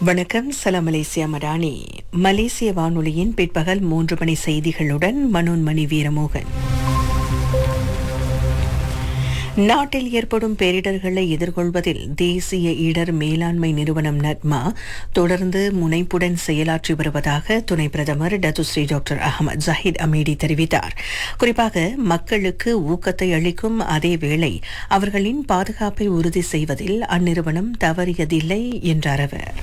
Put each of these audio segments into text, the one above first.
வணக்கம் சலாம் மலேசியா மடானி மலேசிய வானொலியின் பிற்பகல் மூன்று மணி செய்திகளுடன் மனோன்மணி வீரமோகன் நாட்டில் ஏற்படும் பேரிடர்களை எதிர்கொள்வதில் தேசிய இடர் மேலாண்மை நிறுவனம் நட்மா தொடர்ந்து முனைப்புடன் செயலாற்றி வருவதாக துணை பிரதமர் Datuk Seri doctor Ahmad Zahid Hamidi தெரிவித்தார் குறிப்பாக மக்களுக்கு ஊக்கத்தை அளிக்கும் அதே வேளை அவர்களின் பாதுகாப்பை உறுதி செய்வதில் அந்நிறுவனம் தவறியதில்லை என்றார் அவர்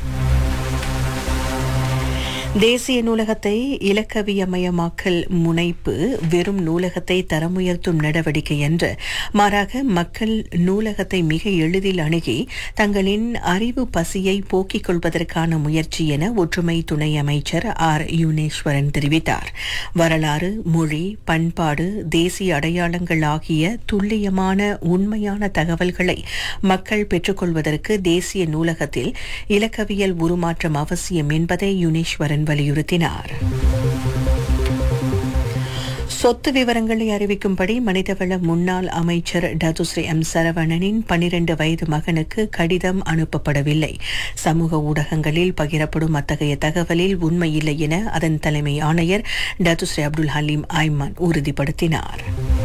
தேசிய நூலகத்தை இலக்கவியமயமாக்கல் முனைப்பு வெறும் நூலகத்தை தரமுயர்த்தும் நடவடிக்கை என்று மாறாக மக்கள் நூலகத்தை மிக எளிதில் அணுகி தங்களின் அறிவு பசியை போக்கிக் கொள்வதற்கான முயற்சி என ஒற்றுமை துணை அமைச்சர் ஆர் யுனேஸ்வரன் தெரிவித்தார் வரலாறு மொழி பண்பாடு தேசிய அடையாளங்கள் ஆகிய துல்லியமான உண்மையான தகவல்களை மக்கள் பெற்றுக்கொள்வதற்கு தேசிய நூலகத்தில் இலக்கவியல் உருமாற்றம் அவசியம் என்பதை யுனேஸ்வரன் வலியுறுத்தினார் சொத்து விவரங்களை அறிவிக்கும்படி மனிதவள முன்னாள் அமைச்சர் டதுஸ்ரீ எம் சரவணனின் பனிரண்டு வயது மகனுக்கு கடிதம் அனுப்பப்படவில்லை சமூக ஊடகங்களில் பகிரப்படும் அத்தகைய தகவலில் உண்மையில்லை என அதன் தலைமை ஆணையர் டதுஸ்ரீ அப்துல் ஹலீம் ஐமான் உறுதிப்படுத்தினார்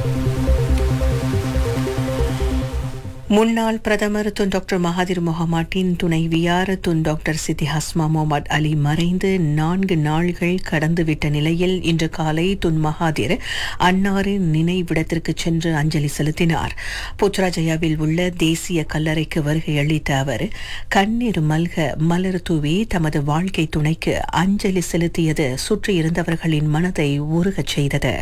முன்னாள் பிரதமர் துன் டாக்டர் மகாதிர் மொஹமாட்டின் துணைவியார் துன் டாக்டர் சித்தி ஹஸ்மா முகமது அலி மறைந்து நான்கு நாள்கள் கடந்துவிட்ட நிலையில் இன்று காலை துன் மகாதிர் அன்னாரின் நினைவிடத்திற்கு சென்று அஞ்சலி செலுத்தினார் புத்ராஜயாவில் உள்ள தேசிய கல்லறைக்கு வருகை அளித்த அவர் கண்ணீர் மல்க மலர் தூவி தமது வாழ்க்கை துணைக்கு அஞ்சலி செலுத்தியது சுற்றியிருந்தவர்களின் மனதை உருகச் செய்தது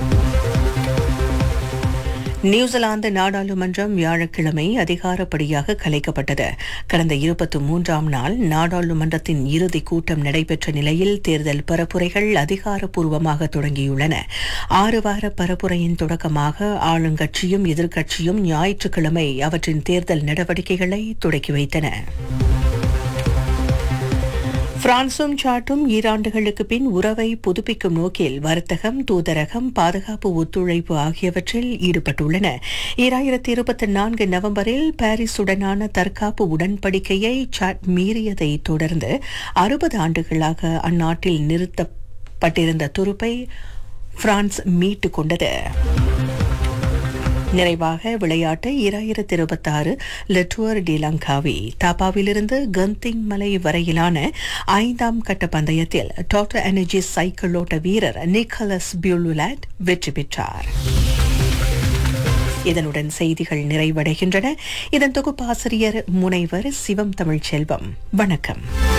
நியூசிலாந்து நாடாளுமன்றம் வியாழக்கிழமை அதிகாரப்படியாக கலைக்கப்பட்டது கடந்த இருபத்தி மூன்றாம் நாள் நாடாளுமன்றத்தின் இறுதி கூட்டம் நடைபெற்ற நிலையில் தேர்தல் பரப்புரைகள் அதிகாரப்பூர்வமாக தொடங்கியுள்ளன ஆறு வார பரப்புரையின் தொடக்கமாக ஆளுங்கட்சியும் எதிர்க்கட்சியும் ஞாயிற்றுக்கிழமை அவற்றின் தேர்தல் நடவடிக்கைகளை தொடக்கி வைத்தன பிரான்சும் சாட்டும் ஈராண்டுகளுக்கு பின் உறவை புதுப்பிக்கும் நோக்கில் வர்த்தகம் தூதரகம் பாதுகாப்பு ஒத்துழைப்பு ஆகியவற்றில் ஈடுபட்டுள்ளன ஈராயிரத்தி இருபத்தி நான்கு நவம்பரில் பாரிஸுடனான தற்காப்பு உடன்படிக்கையை சாட் மீறியதை தொடர்ந்து அறுபது ஆண்டுகளாக அந்நாட்டில் நிறுத்தப்பட்டிருந்த துருப்பை பிரான்ஸ் மீட்டுக் கொண்டது நிறைவாக விளையாட்டு இராயிரத்தி இருபத்தாறு லெட்டுவர் டி லங்காவி தாப்பாவிலிருந்து கந்திங் மலை வரையிலான ஐந்தாம் கட்ட பந்தயத்தில் டாக்டர் எனர்ஜி சைக்கிள் ஓட்ட வீரர் நிக்கலஸ் பியூலுலாட் வெற்றி பெற்றார் இதனுடன் செய்திகள் நிறைவடைகின்றன இதன் தொகுப்பாசிரியர் முனைவர் சிவம் தமிழ்ச்செல்வம் வணக்கம்